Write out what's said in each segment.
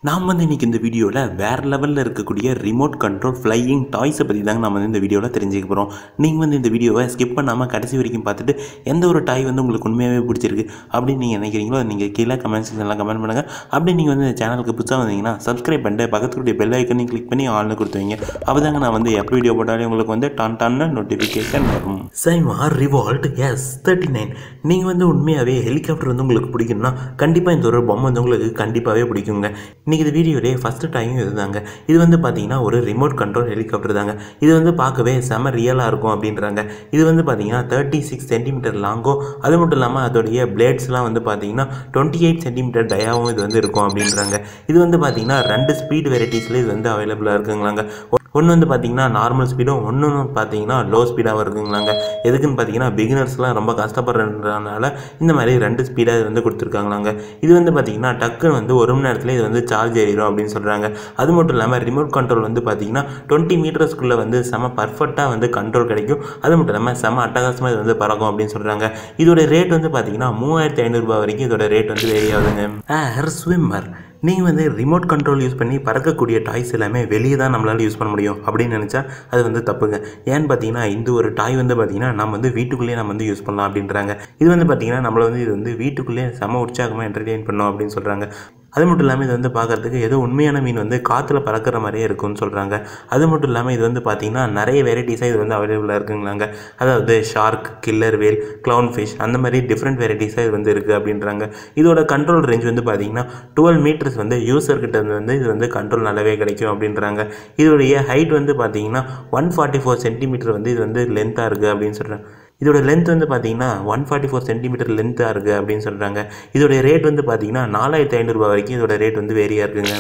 நாம் வந்து இன்றைக்கி இந்த வீடியோவில் வேறு லெவலில் இருக்கக்கூடிய ரிமோட் கண்ட்ரோல் ஃப்ளையிங் டாய்ஸை பற்றி தாங்க நம்ம வந்து இந்த வீடியோவில் தெரிஞ்சுக்க போகிறோம் நீங்கள் வந்து இந்த வீடியோவை ஸ்கிப் பண்ணாமல் கடைசி வரைக்கும் பார்த்துட்டு எந்த ஒரு டாய் வந்து உங்களுக்கு உண்மையாகவே பிடிச்சிருக்கு அப்படின்னு நீங்கள் நினைக்கிறீங்களோ அதை நீங்கள் கீழே கமெண்ட் செக்ஷனில் கமெண்ட் பண்ணுங்கள் அப்படி நீங்கள் வந்து இந்த சேனலுக்கு புதுசாக வந்தீங்கன்னா சப்ஸ்கிரைப் பண்ணிட்டு பக்கத்துடைய பெல் ஐக்கனையும் கிளிக் பண்ணி ஆள்னு கொடுத்துவீங்க அப்போ தாங்க நான் வந்து எப்போ வீடியோ போட்டாலும் உங்களுக்கு வந்து டான் டான்னு நோட்டிஃபிகேஷன் வரும் சைமா ரிவால்ட் எஸ் தேர்ட்டி நைன் நீங்கள் வந்து உண்மையாகவே ஹெலிகாப்டர் வந்து உங்களுக்கு பிடிக்கும்னா கண்டிப்பாக இந்த ஒரு பொம்மை வந்து உங்களுக்கு கண்டிப்பாகவே பிடிக்குங்க இன்றைக்கி இந்த வீடியோலேயே ஃபஸ்ட்டு டைம் இதுதாங்க இது வந்து பார்த்தீங்கன்னா ஒரு ரிமோட் கண்ட்ரோல் ஹெலிகாப்டர் தாங்க இது வந்து பார்க்கவே செம ரியலாக இருக்கும் அப்படின்றாங்க இது வந்து பார்த்தீங்கன்னா தேர்ட்டி சிக்ஸ் சென்டிமீட்டர் லாங்கோ அது மட்டும் இல்லாமல் அதோடைய பிளேட்ஸ்லாம் வந்து பார்த்தீங்கன்னா டுவெண்ட்டி எயிட் சென்டிமீட்டர் டயாவும் இது வந்து இருக்கும் அப்படின்றாங்க இது வந்து பார்த்தீங்கன்னா ரெண்டு ஸ்பீட் வெரைட்டிஸில் இது வந்து அவைலபிளாக இருக்குங்களாங்க ஒன்று வந்து பார்த்தீங்கன்னா நார்மல் ஸ்பீடும் ஒன்று பார்த்தீங்கன்னா லோ ஸ்பீடாகவும் இருக்குங்களாங்க எதுக்குன்னு பார்த்தீங்கன்னா பிகினர்ஸ்லாம் ரொம்ப கஷ்டப்படுறதுனால இந்த மாதிரி ரெண்டு ஸ்பீடாக இது வந்து கொடுத்துருக்காங்களாங்க இது வந்து பார்த்தீங்கன்னா டக்குன்னு வந்து ஒரு மணி நேரத்தில் இது வந்து சார்ஜ் ஏறிடும் அப்படின்னு சொல்கிறாங்க அது மட்டும் இல்லாமல் ரிமோட் கண்ட்ரோல் வந்து பார்த்தீங்கன்னா டுவெண்ட்டி மீட்டர்ஸ்க்குள்ளே வந்து செம பர்ஃபெக்டாக வந்து கண்ட்ரோல் கிடைக்கும் அது மட்டும் இல்லாமல் செம அட்டகாசமாக இது வந்து பறக்கும் அப்படின்னு சொல்கிறாங்க இதோட ரேட் வந்து பார்த்தீங்கன்னா மூவாயிரத்தி ஐநூறுரூபா வரைக்கும் இதோட ரேட் வந்து வேரி ஆகுதுங்க ஏர் ஸ்விம்மர் நீங்கள் வந்து ரிமோட் கண்ட்ரோல் யூஸ் பண்ணி பறக்கக்கூடிய டாய்ஸ் எல்லாமே வெளியே தான் நம்மளால் யூஸ் பண்ண முடியும் அப்படின்னு நினச்சா அது வந்து தப்புங்க ஏன்னு பார்த்தீங்கன்னா இந்த ஒரு டாய் வந்து பார்த்தீங்கன்னா நம்ம வந்து வீட்டுக்குள்ளேயே நம்ம வந்து யூஸ் பண்ணலாம் அப்படின்றாங்க இது வந்து பார்த்தீங்கன்னா நம்மளை வந்து இது வந்து வீட்டுக்குள்ளேயே செம உற்சாகமாக என்டர்டெயின் பண்ணோம் அப்படின்னு சொல்கிறாங்க அது மட்டும் இல்லாமல் இது வந்து பார்க்குறதுக்கு ஏதோ உண்மையான மீன் வந்து காற்றுல பறக்கிற மாதிரியே இருக்கும்னு சொல்கிறாங்க அது மட்டும் இல்லாமல் இது வந்து பார்த்திங்கன்னா நிறைய வெரைட்டிஸாக இது வந்து அவைலபிளாக இருக்குங்களாங்க அதாவது shark killer whale clown fish அந்த மாதிரி டிஃப்ரெண்ட் வெரைட்டிஸாக இது வந்து இருக்குது அப்படின்றாங்க இதோட கண்ட்ரோல் ரேஞ்ச் வந்து பார்த்திங்கன்னா டுவெல் மீட்டர்ஸ் வந்து யூசர்கிட்ட இருந்து வந்து இது வந்து கண்ட்ரோல் நல்லாவே கிடைக்கும் அப்படின்றாங்க இதோடைய ஹைட் வந்து பார்த்திங்கன்னா ஒன் ஃபார்ட்டி ஃபோர் சென்டிமீட்டர் வந்து இது வந்து லென்த்தாக இருக்குது அப்படின்னு சொல்கிறாங்க இதோட லென்த் வந்து பார்த்தீங்கன்னா ஒன் ஃபார்ட்டி ஃபோர் சென்டிமீட்டர் லென்த்தாக இருக்குது அப்படின்னு சொல்கிறாங்க இதோட ரேட் வந்து பார்த்தீங்கன்னா நாலாயிரத்தி ஐநூறுரூபா வரைக்கும் இதோட ரேட் வந்து வேரியாக இருக்குங்க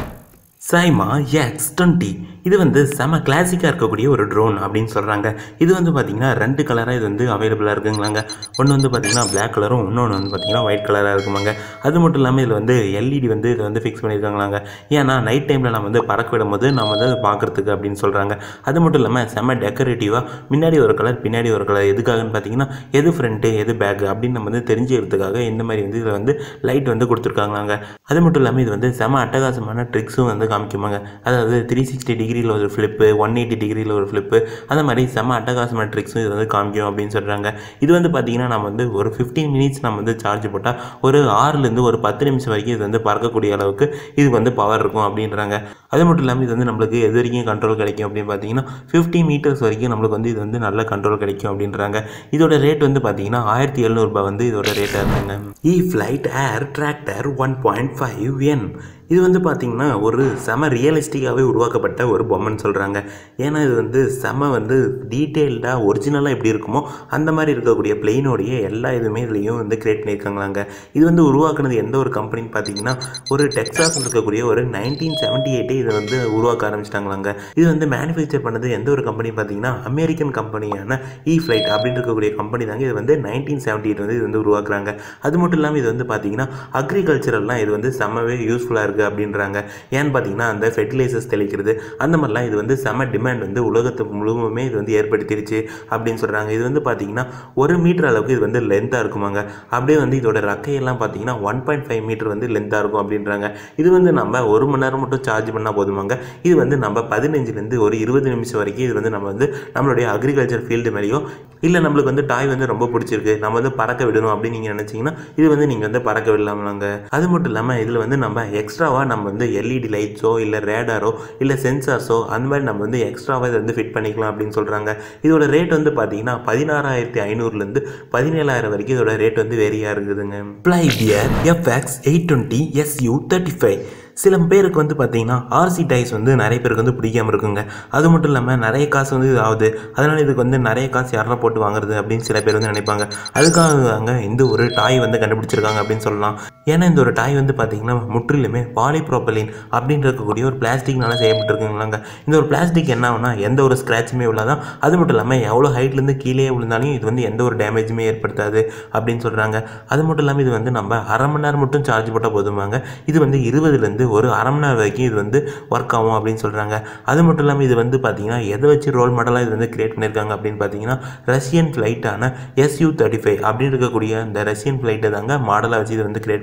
சைமா எக்ஸ் டுவெண்ட்டி இது வந்து செம கிளாசிக்காக இருக்கக்கூடிய ஒரு ட்ரோன் அப்படின்னு சொல்கிறாங்க இது வந்து பார்த்திங்கன்னா ரெண்டு கலராக இது வந்து அவைலபிளாக இருக்குங்களாங்க ஒன்று வந்து பார்த்திங்கன்னா பிளாக் கலரும் இன்னொன்று வந்து பார்த்திங்கன்னா ஒயிட் கலராக இருக்குமாங்க அது மட்டும் இல்லாமல் இதில் வந்து எல்இடி வந்து இதை வந்து ஃபிக்ஸ் பண்ணியிருக்காங்களாங்க ஏன்னா நைட் டைமில் நம்ம வந்து பறக்க விடும்போது நம்ம வந்து அதை பார்க்குறதுக்கு அப்படின்னு சொல்கிறாங்க அது மட்டும் இல்லாமல் செம டெக்கரேட்டிவாக முன்னாடி ஒரு கலர் பின்னாடி ஒரு கலர் எதுக்காகன்னு பார்த்தீங்கன்னா எது ஃப்ரண்ட்டு எது பேக் அப்படின்னு நம்ம வந்து தெரிஞ்சுக்கிறதுக்காக இந்த மாதிரி வந்து இதில் வந்து லைட் வந்து கொடுத்துருக்காங்களாங்க அது மட்டும் இல்லாமல் இது வந்து செம அட்டகாசமான ட்ரிக்ஸும் வந்து காமிக்குமாங்க அதாவது த்ரீ சிக்ஸ்டி டிகிரியில் ஒரு ஃப்ளிப்பு ஒன் எயிட்டி டிகிரியில் ஒரு ஃப்ளிப்பு அந்த மாதிரி செம அட்டகாசமான ட்ரிக்ஸும் இது வந்து காமிக்கும் அப்படின்னு சொல்கிறாங்க இது வந்து பார்த்திங்கன்னா நம்ம வந்து ஒரு ஃபிஃப்டீன் மினிட்ஸ் நம்ம வந்து சார்ஜ் போட்டால் ஒரு ஆறுலேருந்து ஒரு பத்து நிமிஷம் வரைக்கும் இது வந்து பறக்கக்கூடிய அளவுக்கு இது வந்து பவர் இருக்கும் அப்படின்றாங்க அது மட்டும் இல்லாமல் இது வந்து நம்மளுக்கு எது வரைக்கும் கண்ட்ரோல் கிடைக்கும் அப்படின்னு பார்த்தீங்கன்னா ஃபிஃப்டி மீட்டர்ஸ் வரைக்கும் நம்மளுக்கு வந்து இது வந்து நல்ல கண்ட்ரோல் கிடைக்கும் அப்படின்றாங்க இதோட ரேட் வந்து பார்த்தீங்கன்னா ஆயிரத்தி எழுநூறுபா வந்து இதோட ரேட்டாக இருக்குங்க இ flight air tractor one point five என் இது வந்து பார்த்திங்கன்னா ஒரு செம ரியலிஸ்டிக்காகவே உருவாக்கப்பட்ட ஒரு பொம்மைன்னு சொல்கிறாங்க ஏன்னா இது வந்து செம வந்து டீட்டெயில்டாக ஒரிஜினலாக எப்படி இருக்குமோ அந்த மாதிரி இருக்கக்கூடிய பிளெயினோடைய எல்லா இதுவுமே இதுலேயும் வந்து கிரியேட் பண்ணியிருக்காங்களாங்க இது வந்து உருவாக்குனது எந்த ஒரு கம்பெனின்னு பார்த்தீங்கன்னா ஒரு டெக்ஸாஸ் இருக்கக்கூடிய ஒரு நைன்டீன் செவன்ட்டி எயிட்டே இதை வந்து உருவாக்க ஆரம்பிச்சிட்டாங்களாங்க இது வந்து மேனுஃபேக்சர் பண்ணது எந்த ஒரு கம்பெனி பார்த்தீங்கன்னா அமெரிக்கன் கம்பெனியான இ ஃப்ளைட் அப்படின்னு இருக்கக்கூடிய கம்பெனி தாங்க இது வந்து நைன்டீன் செவன்ட்டி எயிட் வந்து இது வந்து உருவாக்குறாங்க அது மட்டும் இல்லாமல் இது வந்து பார்த்தீங்கன்னா அக்ரிகல்ச்சரெல்லாம் இது வந்து செம்மவே யூஸ்ஃபுல்லாக இருக்குது அப்படின்றாங்க ஏன்னு பார்த்தீங்கன்னா அந்த ஃபெர்டிலைசர்ஸ் தெளிக்கிறது அந்த மாதிரிலாம் இது வந்து செம டிமாண்ட் வந்து உலகத்து முழுவதுமே இது வந்து ஏற்படுத்திருச்சு அப்படின்னு சொல்கிறாங்க இது வந்து பார்த்தீங்கன்னா ஒரு மீட்டர் அளவுக்கு இது வந்து லென்த்தாக இருக்குமாங்க அப்படியே வந்து இதோட ரக்கையெல்லாம் பார்த்தீங்கன்னா ஒன் பாயிண்ட் ஃபைவ் மீட்டர் வந்து லென்த்தாக இருக்கும் அப்படின்றாங்க இது வந்து நம்ம ஒரு மணி நேரம் மட்டும் சார்ஜ் பண்ணால் போதுமாங்க இது வந்து நம்ம பதினஞ்சுலேருந்து ஒரு இருபது நிமிஷம் வரைக்கும் இது வந்து நம்ம வந்து நம்மளுடைய அக்ரிகல்ச்சர் ஃபீல்டு மேலேயோ இல்லை நம்மளுக்கு வந்து டாய் வந்து ரொம்ப பிடிச்சிருக்கு நம்ம வந்து பறக்க விடணும் அப்படின்னு நீங்கள் நினச்சிங்கன்னா இது வந்து நீங்கள் வந்து பறக்க விடலாம்லாங்க அது மட்டும் இல்லாமல் இதில் வந்து நம்ம எக்ஸ்ட்ராவாக நம்ம வந்து எல்இடி லைட்ஸோ இல்லை ரேடாரோ இல்லை சென்சார்ஸோ அந்த மாதிரி நம்ம வந்து எக்ஸ்ட்ராவாக இதை வந்து ஃபிட் பண்ணிக்கலாம் அப்படின்னு சொல்கிறாங்க இதோட ரேட் வந்து பார்த்தீங்கன்னா பதினாறாயிரத்தி ஐநூறுலேருந்து பதினேழாயிரம் வரைக்கும் இதோட ரேட் வந்து வேரியாக இருக்குதுங்க பிளைபியர் FX eight twenty SU thirty five சில பேருக்கு வந்து பார்த்தீங்கன்னா ஆர்சி டைஸ் வந்து நிறைய பேருக்கு வந்து பிடிக்காம இருக்குங்க அது மட்டும் இல்லாமல் நிறைய காசு வந்து இது ஆகுது அதனால் இதுக்கு வந்து நிறைய காசு யாரெல்லாம் போட்டு வாங்குறது அப்படின்னு சில பேர் வந்து நினைப்பாங்க அதுக்காக தாங்க இந்த ஒரு டாய் வந்து கண்டுபிடிச்சிருக்காங்க அப்படின்னு சொல்லலாம் ஏன்னா இந்த ஒரு டாய் வந்து பார்த்தீங்கன்னா முற்றிலுமே பாலிப்ரோப்பலின் அப்படின்னு இருக்கக்கூடிய ஒரு பிளாஸ்டிக்னால செய்யப்பட்டிருக்குங்களாங்க இந்த ஒரு பிளாஸ்டிக் என்ன ஆகுனா எந்த ஒரு ஸ்க்ராட்சுமே உள்ளதான் அது மட்டும் இல்லாமல் எவ்வளோ ஹைட்லேருந்து கீழே விழுந்தாலும் இது வந்து எந்த ஒரு டேமேஜுமே ஏற்படுத்தாது அப்படின்னு சொல்கிறாங்க அது மட்டும் இல்லாமல் இது வந்து நம்ம அரை மணி நேரம் மட்டும் சார்ஜ் போட்டால் போதுமாங்க இது வந்து இருபதுலேருந்து ஒரு அரை மணி நேரம் வரைக்கும் இது வந்து ஒர்க் ஆகும் அப்படின்னு சொல்கிறாங்க அது மட்டும் இல்லாமல் இது வந்து பார்த்தீங்கன்னா எதை வச்சு ரோல் மாடலாக இது வந்து கிரியேட் பண்ணியிருக்காங்க அப்படின்னு பார்த்தீங்கன்னா ரஷ்யன் ஃப்ளைட்டான எஸ்யூ தேர்ட்டி ஃபைவ் அப்படின்னு இருக்கக்கூடிய இந்த ரஷ்யன் ஃப்ளைட்டை தாங்க மாடலாக வச்சு இது வந்து கிரியேட்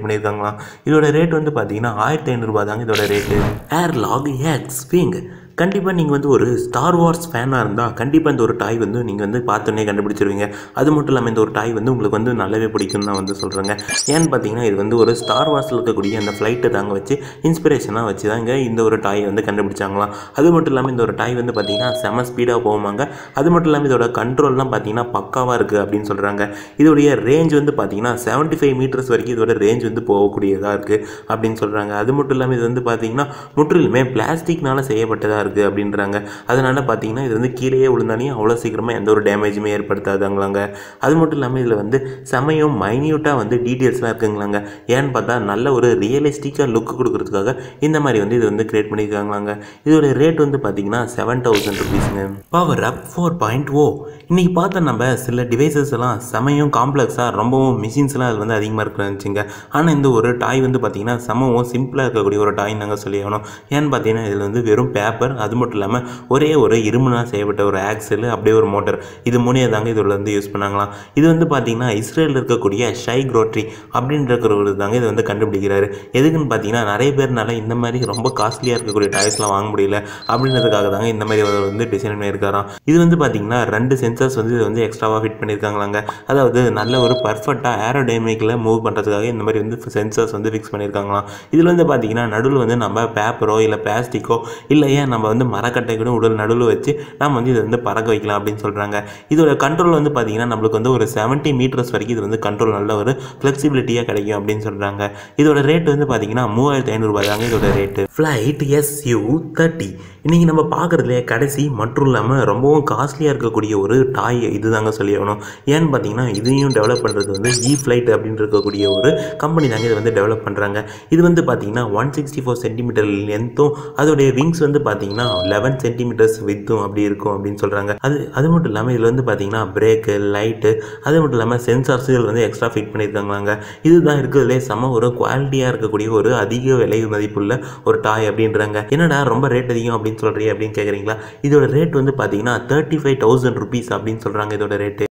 பண்ணியிருக்காங்களாம் இதோட ரேட் வந்து பார்த்தீங்கன்னா ஆயிரத்தி ஐநூறுரூபா தாங்க இதோட rate air lock X wing கண்டிப்பாக நீங்கள் வந்து ஒரு ஸ்டார் வார்ஸ் ஃபேனாக இருந்தால் கண்டிப்பாக இந்த ஒரு டாய் வந்து நீங்கள் வந்து பார்த்தோன்னே கண்டுபிடிச்சிருவீங்க அது மட்டும் இல்லாமல் இந்த ஒரு டாய் வந்து உங்களுக்கு வந்து நல்லாவே பிடிக்கும்னு நான் வந்து சொல்கிறேங்க ஏன்னு பார்த்தீங்கன்னா இது வந்து ஒரு ஸ்டார் வார்ஸில் இருக்கக்கூடிய அந்த ஃப்ளைட்டை தாங்க வச்சு இன்ஸ்பிரேஷனாக வச்சு தாங்க இந்த ஒரு டாய் வந்து கண்டுபிடிச்சாங்களாம் அது மட்டும் இல்லாமல் இந்த ஒரு டாய் வந்து பார்த்தீங்கன்னா செம ஸ்பீடாக போகுமாங்க அது மட்டும் இல்லாமல் இதோட கண்ட்ரோல்லாம் பார்த்தீங்கன்னா பக்காவாக இருக்குது அப்படின்னு சொல்கிறாங்க இதோடைய ரேஞ்ச் வந்து பார்த்தீங்கன்னா செவன்ட்டி ஃபைவ் மீட்டர்ஸ் வரைக்கும் இதோட ரேஞ்ச் வந்து போகக்கூடியதாக இருக்குது அப்படின்னு சொல்கிறாங்க அது மட்டும் இல்லாமல் இது வந்து பார்த்தீங்கன்னா முற்றிலுமே பிளாஸ்டிக்னால செய்யப்பட்டதாக இருக்குது அப்படின்றாங்க அதனால் பார்த்தீங்கன்னா இது வந்து கீழேயே விழுந்தாலையும் அவ்வளோ சீக்கிரமாக எந்த ஒரு டேமேஜுமே ஏற்படுத்தாதாங்களாங்க அது மட்டும் இல்லாமல் இதில் வந்து செமையும் மைன்யூட்டாக வந்து டீட்டெயில்ஸ்லாம் இருக்குங்களாங்க ஏன்னு பார்த்தா நல்ல ஒரு ரியலிஸ்டிக்காக லுக் கொடுக்கறதுக்காக இந்த மாதிரி வந்து இது வந்து கிரியேட் பண்ணியிருக்காங்களாங்க இதோட ரேட் வந்து பார்த்தீங்கன்னா செவன் தௌசண்ட் ருபீஸுங்க power up four point O இன்றைக்கி பார்த்தா நம்ம சில டிவைசஸ் எல்லாம் செமையும் காம்ப்ளெக்ஸாக ரொம்பவும் மிஷின்ஸ்லாம் அது வந்து அதிகமாக இருக்கிறாச்சுங்க ஆனால் இந்த ஒரு டாய் வந்து பார்த்தீங்கன்னா செமவும் சிம்பிளாக இருக்கக்கூடிய ஒரு டாய் நாங்கள் சொல்லி ஆகணும் ஏன்னு பார்த்தீங்கன்னா இதில் வந்து வெறும் பேப்பர் அது மட்டும் இல்லாமல் ஒரே ஒரு இரும்புனால் செய்யப்பட்ட ஒரு ஆக்சல் அப்படியே ஒரு மோட்டர் இது மூணையை தாங்க இதில் வந்து யூஸ் பண்ணாங்களாம் இது வந்து பார்த்தீங்கன்னா இஸ்ரேலில் இருக்கக்கூடிய ஷை குரோட்ரி அப்படின்றவர் தாங்க இதை வந்து கண்டுபிடிக்கிறாரு எதுக்குன்னு பார்த்தீங்கன்னா நிறைய பேர்னால இந்த மாதிரி ரொம்ப காஸ்ட்லியாக இருக்கக்கூடிய டாய்ஸ்லாம் வாங்க முடியல அப்படின்றதுக்காக தாங்க இந்த மாதிரி அவர் வந்து டிசைன் பண்ணியிருக்காராம் இது வந்து பார்த்தீங்கன்னா ரெண்டு சென்சார்ஸ் வந்து இது வந்து எக்ஸ்ட்ராவாக ஃபிட் பண்ணியிருக்காங்களாங்க அதாவது நல்ல ஒரு பர்ஃபெக்டாக ஏரோடைமிக்கில் மூவ் பண்ணுறதுக்காக இந்த மாதிரி வந்து சென்சார்ஸ் வந்து ஃபிக்ஸ் பண்ணியிருக்காங்களாம் இதில் வந்து பார்த்தீங்கன்னா நடுவில் வந்து நம்ம பேப்பரோ இல்லை பிளாஸ்டிக்கோ இல்லை ஏன் நம்ம வந்து மரக்கட்டை கூட உடல் நடுவில் வச்சு நம்ம வந்து இதை வந்து பறக்க வைக்கலாம் அப்படின்னு சொல்கிறாங்க இதோட கண்ட்ரோல் வந்து பார்த்தீங்கன்னா நம்மளுக்கு வந்து ஒரு செவன்ட்டி மீட்டர்ஸ் வரைக்கும் இது வந்து கண்ட்ரோல் நல்ல ஒரு ஃப்ளெக்சிபிலிட்டியாக கிடைக்கும் அப்படின்னு சொல்கிறாங்க இதோட ரேட் வந்து பார்த்தீங்கன்னா மூவாயிரத்தி ஐநூறுரூபா தாங்க இதோட ரேட்டு ஃப்ளைட் எஸ்யூ தேர்ட்டி இன்றைக்கி நம்ம பார்க்குறதுலே கடைசி மற்றும் இல்லாமல் ரொம்பவும் காஸ்ட்லியாக இருக்கக்கூடிய ஒரு டாய் இது தாங்க சொல்லி ஆகணும் ஏன்னு பார்த்தீங்கன்னா இதையும் டெவலப் பண்ணுறது வந்து இ ஃப்ளைட் அப்படின்னு இருக்கக்கூடிய ஒரு கம்பெனி தாங்க இதை வந்து டெவலப் பண்ணுறாங்க இது வந்து பார்த்தீங்கன்னா ஒன் சிக்ஸ்டி ஃபோர் சென்டிமீட்டர் லென்த்தும் அதோடைய விங்ஸ் வந்து பார்த்தீங்கன்னா லெவன் சென்டிமீட்டர்ஸ் வித்தும் அப்படி இருக்கும் அப்படின்னு சொல்கிறாங்க அது அது மட்டும் இல்லாமல் இதில் வந்து பார்த்தீங்கன்னா பிரேக்கு லைட்டு அது மட்டும் இல்லாமல் சென்சார்ஸ் இதில் வந்து எக்ஸ்ட்ரா ஃபிட் பண்ணியிருக்காங்களாங்க இதுதான் இருக்கிறதுலே செம ஒரு குவாலிட்டியாக இருக்கக்கூடிய ஒரு அதிக விலை மதிப்புள்ள ஒரு டாய் அப்படின்றாங்க என்னடா ரொம்ப ரேட் அதிகம் அப்படின்னு சொல்கிறீங்க அப்படின்னு கேட்குறீங்களா இதோட ரேட் வந்து பார்த்தீங்கன்னா தேர்ட்டி ஃபைவ் தௌசண்ட் ருபீஸ் அப்படின்னு சொல்கிறாங்க இதோட ரேட்டு